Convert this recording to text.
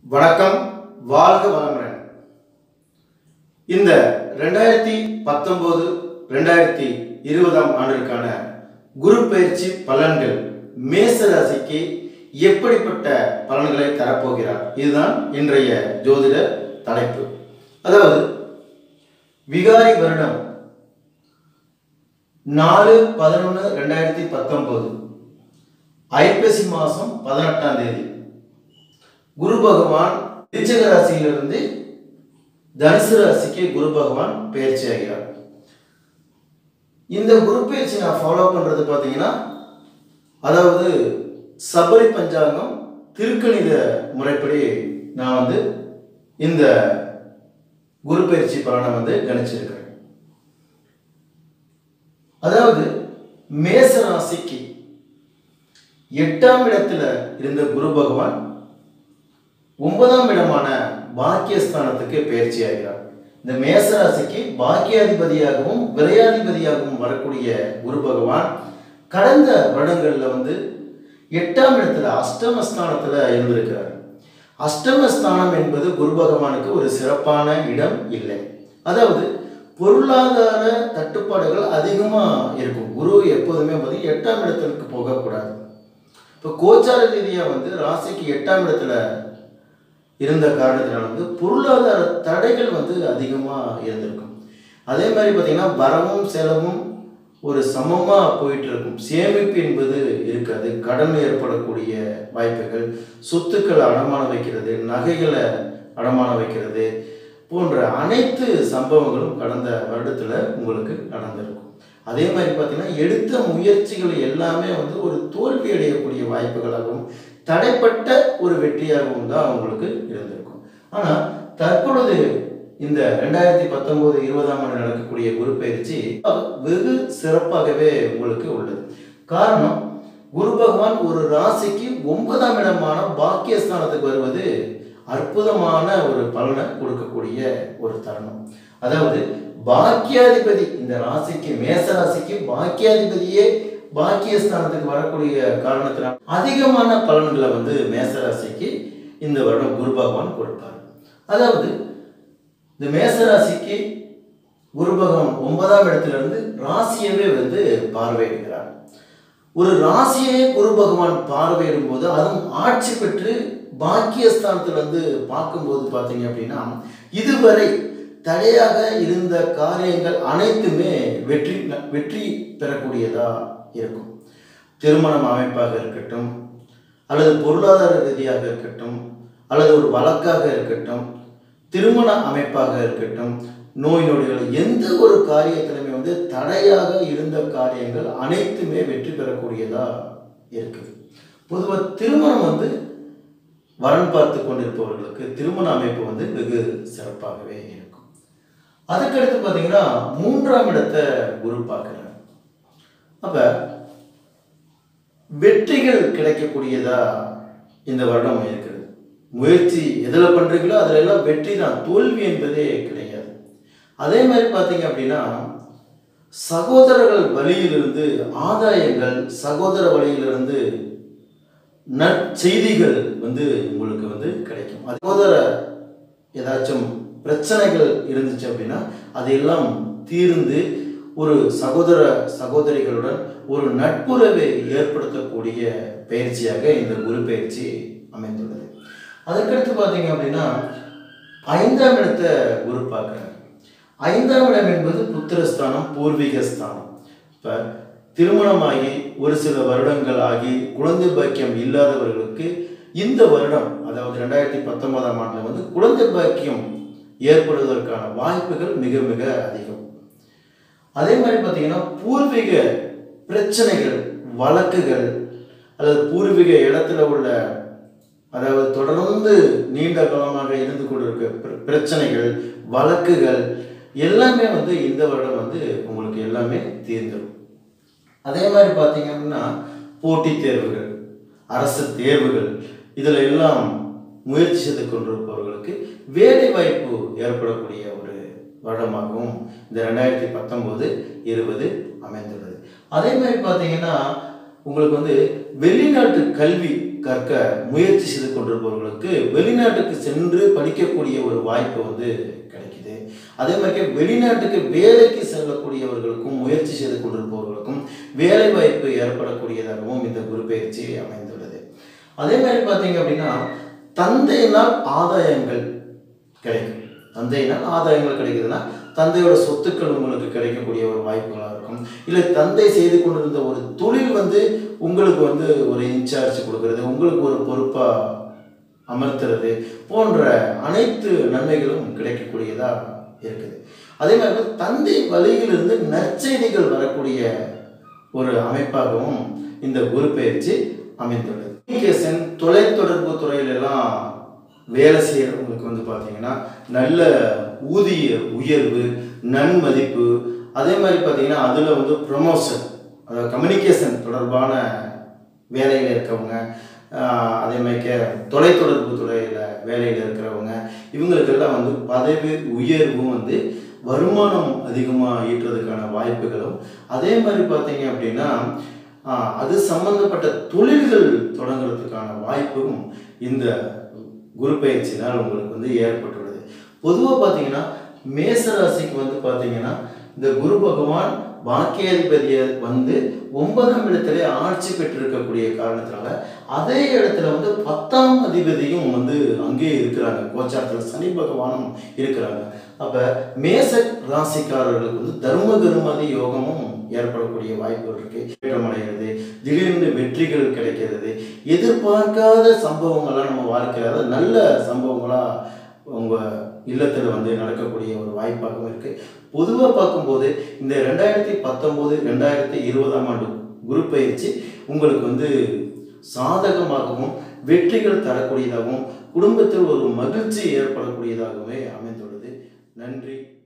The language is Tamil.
வணக்கம் வாழ்க வளமுடன் இந்த ரெண்டாயிரத்தி பத்தொன்பது ரெண்டாயிரத்தி இருபதாம் ஆண்டிற்கான குரு பயிற்சி பலன்கள் மேச ராசிக்கு எப்படிப்பட்ட பலன்களை தரப்போகிறார் இதுதான் இன்றைய ஜோதிட தலைப்பு அதாவது விகாரி வருடம் நாலு பதினொன்று ரெண்டாயிரத்தி பத்தொன்பது ஐப்பசி மாதம் பதினெட்டாம் தேதி குரு பகவான் விருச்சிக ராசியிலிருந்து தனுசு ராசிக்கு குரு பகவான் பயிற்சி ஆகிறார் இந்த குரு பயிற்சி நான் ஃபாலோ பண்றது பார்த்தீங்கன்னா அதாவது சபரி பஞ்சாங்கம் திருக்கணித முறைப்படி நான் வந்து இந்த குரு பயிற்சி பலனை வந்து கணிச்சிருக்கிறேன் அதாவது மேச ராசிக்கு எட்டாம் இடத்துல இருந்த குரு பகவான் ஒன்பதாம் இடமான பாக்கியஸ்தானத்துக்கு பயிற்சி ஆகிறார் இந்த மேச ராசிக்கு பாக்கியாதிபதியாகவும் விரையாதிபதியாகவும் வரக்கூடிய குரு பகவான் கடந்த வருடங்களில் வந்து எட்டாம் இடத்துல அஷ்டமஸ்தானத்தில் இருந்திருக்கிறார் அஷ்டமஸ்தானம் என்பது குரு பகவானுக்கு ஒரு சிறப்பான இடம் இல்லை அதாவது பொருளாதார தட்டுப்பாடுகள் அதிகமாக இருக்கும் குரு எப்போதுமே வந்து எட்டாம் இடத்திற்கு போகக்கூடாது இப்போ கோச்சார ரீதியாக வந்து ராசிக்கு எட்டாம் இடத்துல இருந்த காரணத்தினால வந்து பொருளாதார தடைகள் வந்து அதிகமாக இருந்திருக்கும் அதே மாதிரி பார்த்தீங்கன்னா வரவும் செலவும் ஒரு சமமாக போயிட்டு இருக்கும் சேமிப்பு என்பது இருக்காது கடன் ஏற்படக்கூடிய வாய்ப்புகள் சொத்துக்களை அடமானம் வைக்கிறது நகைகளை அடமானம் வைக்கிறது போன்ற அனைத்து சம்பவங்களும் கடந்த வருடத்தில் உங்களுக்கு நடந்திருக்கும் அதே மாதிரி பார்த்தீங்கன்னா எடுத்த முயற்சிகள் எல்லாமே வந்து ஒரு தோல்வி அடையக்கூடிய வாய்ப்புகளாகவும் தடைப்பட்ட ஒரு வெற்றியாகவும் தான் உங்களுக்கு இருந்திருக்கும் ஆனால் தற்பொழுது இந்த ரெண்டாயிரத்தி பத்தொன்பது இருபதாம் ஆண்டு நடக்கக்கூடிய குரு பயிற்சி வெகு சிறப்பாகவே உங்களுக்கு உள்ளது காரணம் குரு பகவான் ஒரு ராசிக்கு ஒன்பதாம் இடமான பாக்கியஸ்தானத்துக்கு வருவது அற்புதமான ஒரு பலனை கொடுக்கக்கூடிய ஒரு தருணம் அதாவது பாக்கியாதிபதி இந்த ராசிக்கு மேச ராசிக்கு பாக்கியாதிபதியே பாக்கியஸ்தானத்துக்கு வரக்கூடிய காரணத்தினால் அதிகமான பலன்களை வந்து மேசராசிக்கு இந்த வருடம் குரு பகவான் கொடுப்பார் அதாவது இந்த மேசராசிக்கு குரு பகவான் ஒன்பதாம் இடத்துல இருந்து ராசியவே வந்து பார்வையிடுகிறார் ஒரு ராசியை குரு பகவான் பார்வையிடும் போது அதுவும் ஆட்சி பெற்று பாக்கியஸ்தானத்தில் வந்து பார்க்கும்போது பார்த்தீங்க அப்படின்னா இதுவரை தடையாக இருந்த காரியங்கள் அனைத்துமே வெற்றி வெற்றி பெறக்கூடியதா இருக்கும் திருமணம் அமைப்பாக இருக்கட்டும் அல்லது பொருளாதார ரீதியாக இருக்கட்டும் அல்லது ஒரு வழக்காக இருக்கட்டும் திருமண அமைப்பாக இருக்கட்டும் நோய் நொடிகள் எந்த ஒரு காரியத்திலுமே வந்து தடையாக இருந்த காரியங்கள் அனைத்துமே வெற்றி பெறக்கூடியதா இருக்குது பொதுவாக திருமணம் வந்து வரன் பார்த்து கொண்டிருப்பவர்களுக்கு திருமண அமைப்பு வந்து வெகு சிறப்பாகவே இருக்கும் அதுக்கடுத்து பார்த்தீங்கன்னா மூன்றாம் இடத்தை குரு பார்க்குறார் அப்போ வெற்றிகள் கிடைக்கக்கூடியதா இந்த வருடம் இருக்கிறது முயற்சி எதில் பண்ணுறீங்களோ அதில் எல்லாம் வெற்றி தான் தோல்வி என்பதே கிடையாது அதே மாதிரி பார்த்தீங்க அப்படின்னா சகோதரர்கள் வழியிலிருந்து ஆதாயங்கள் சகோதர வழியிலிருந்து நற்செய்திகள் வந்து உங்களுக்கு வந்து கிடைக்கும் சகோதர ஏதாச்சும் பிரச்சனைகள் இருந்துச்சு அப்படின்னா அதையெல்லாம் தீர்ந்து ஒரு சகோதர சகோதரிகளுடன் ஒரு நட்புறவை ஏற்படுத்தக்கூடிய பயிற்சியாக இந்த குரு பயிற்சி அமைந்துள்ளது அதுக்கடுத்து பார்த்தீங்க அப்படின்னா ஐந்தாம் இடத்தை குரு பார்க்குறாங்க ஐந்தாம் இடம் என்பது புத்திரஸ்தானம் பூர்வீக ஸ்தானம் இப்போ திருமணமாகி ஒரு சில வருடங்கள் ஆகி குழந்தை பாக்கியம் இல்லாதவர்களுக்கு இந்த வருடம் அதாவது ரெண்டாயிரத்தி பத்தொன்பதாம் ஆண்டில் வந்து குழந்தை பாக்கியம் ஏற்படுவதற்கான வாய்ப்புகள் மிக மிக அதிகம் அதே மாதிரி பார்த்தீங்கன்னா பூர்வீக பிரச்சனைகள் வழக்குகள் அல்லது பூர்வீக இடத்துல உள்ள அதாவது தொடர்ந்து நீண்ட காலமாக இருந்து கொண்டிருக்க பிர- பிரச்சனைகள் வழக்குகள் எல்லாமே வந்து இந்த வருடம் வந்து உங்களுக்கு எல்லாமே தீர்ந்துடும் அதே மாதிரி பார்த்தீங்க அப்படின்னா போட்டித் தேர்வுகள் அரசு தேர்வுகள் இதில் எல்லாம் முயற்சி செய்து கொண்டிருப்பவர்களுக்கு வேலை வாய்ப்பு ஏற்படக்கூடிய ஒரு வருடமாகவும் இந்த ரெண்டாயிரத்தி பத்தொம்போது இருபது அமைந்துள்ளது அதே மாதிரி பார்த்தீங்கன்னா உங்களுக்கு வந்து வெளிநாட்டு கல்வி கற்க முயற்சி செய்து கொண்டிருப்பவர்களுக்கு வெளிநாட்டுக்கு சென்று படிக்கக்கூடிய ஒரு வாய்ப்பு வந்து கிடைக்குது அதே மாதிரி வெளிநாட்டுக்கு வேலைக்கு செல்லக்கூடியவர்களுக்கும் முயற்சி செய்து கொண்டிருப்பவர்களுக்கும் வேலை வாய்ப்பு ஏற்படக்கூடியதாகவும் இந்த குரு பயிற்சி அமைந்துள்ளது அதே மாதிரி பார்த்தீங்க அப்படின்னா தந்தையினால் ஆதாயங்கள் கிடைக்கும் தந்தையினால் ஆதாயங்கள் கிடைக்குதுன்னா தந்தையோட சொத்துக்கள் உங்களுக்கு கிடைக்கக்கூடிய ஒரு வாய்ப்புகளாக இருக்கும் இல்லை தந்தை செய்து கொண்டிருந்த ஒரு தொழில் வந்து உங்களுக்கு வந்து ஒரு இன்சார்ஜ் கொடுக்கறது உங்களுக்கு ஒரு பொறுப்பாக அமர்த்துறது போன்ற அனைத்து நன்மைகளும் கிடைக்கக்கூடியதாக இருக்குது அதே மாதிரி வந்து தந்தை வழியிலிருந்து நற்செய்திகள் வரக்கூடிய ஒரு அமைப்பாகவும் இந்த குரு பயிற்சி அமைந்துள்ளது கம்யூனிகேஷன் தொலைத்தொடர்பு துறையிலெல்லாம் வேலை செய்கிறவங்களுக்கு வந்து பார்த்தீங்கன்னா நல்ல ஊதிய உயர்வு நன்மதிப்பு அதே மாதிரி பார்த்தீங்கன்னா அதில் வந்து ப்ரொமோஷன் அதாவது கம்யூனிகேஷன் தொடர்பான வேலையில் இருக்கவங்க ஆஹ் அதே மாதிரி கே தொலைத்தொடர்பு துறையில் வேலையில் இருக்கிறவங்க இவங்களுக்கெல்லாம் வந்து பதவி உயர்வும் வந்து வருமானம் அதிகமாக ஈட்டுறதுக்கான வாய்ப்புகளும் அதே மாதிரி பார்த்தீங்க அப்படின்னா ஆஹ் அது சம்பந்தப்பட்ட தொழில்கள் தொடங்குறதுக்கான வாய்ப்பும் இந்த குரு பயிற்சினால் உங்களுக்கு வந்து ஏற்பட்டுள்ளது பொதுவாக பார்த்தீங்கன்னா மேச ராசிக்கு வந்து பார்த்தீங்கன்னா இந்த குரு பகவான் பாக்கியாதிபதியை வந்து ஒன்பதாம் இடத்துல ஆட்சி பெற்றிருக்கக்கூடிய காரணத்தினால அதே இடத்துல வந்து பத்தாம் அதிபதியும் வந்து அங்கேயே இருக்கிறாங்க கோச்சாரத்தில் சனி பகவானும் இருக்கிறாங்க அப்போ மேச ராசிக்காரர்களுக்கு வந்து தர்ம கருமாதி யோகமும் ஏற்படக்கூடிய வாய்ப்புகள் இருக்கு ஏற்றமடைகிறது திடீர்னு வெற்றிகள் கிடைக்கிறது எதிர்பார்க்காத சம்பவங்கள்லாம் நம்ம வாழ்க்கையில் அதாவது நல்ல சம்பவங்களாக உங்கள் இல்லத்தில் வந்து நடக்கக்கூடிய ஒரு வாய்ப்பாகவும் இருக்குது பொதுவாக பார்க்கும்போது இந்த ரெண்டாயிரத்தி பத்தொம்போது ரெண்டாயிரத்தி இருபதாம் ஆண்டு குரு பயிற்சி உங்களுக்கு வந்து சாதகமாகவும் வெற்றிகள் தரக்கூடியதாகவும் குடும்பத்தில் ஒரு மகிழ்ச்சி ஏற்படக்கூடியதாகவே அமைந்துள்ளது நன்றி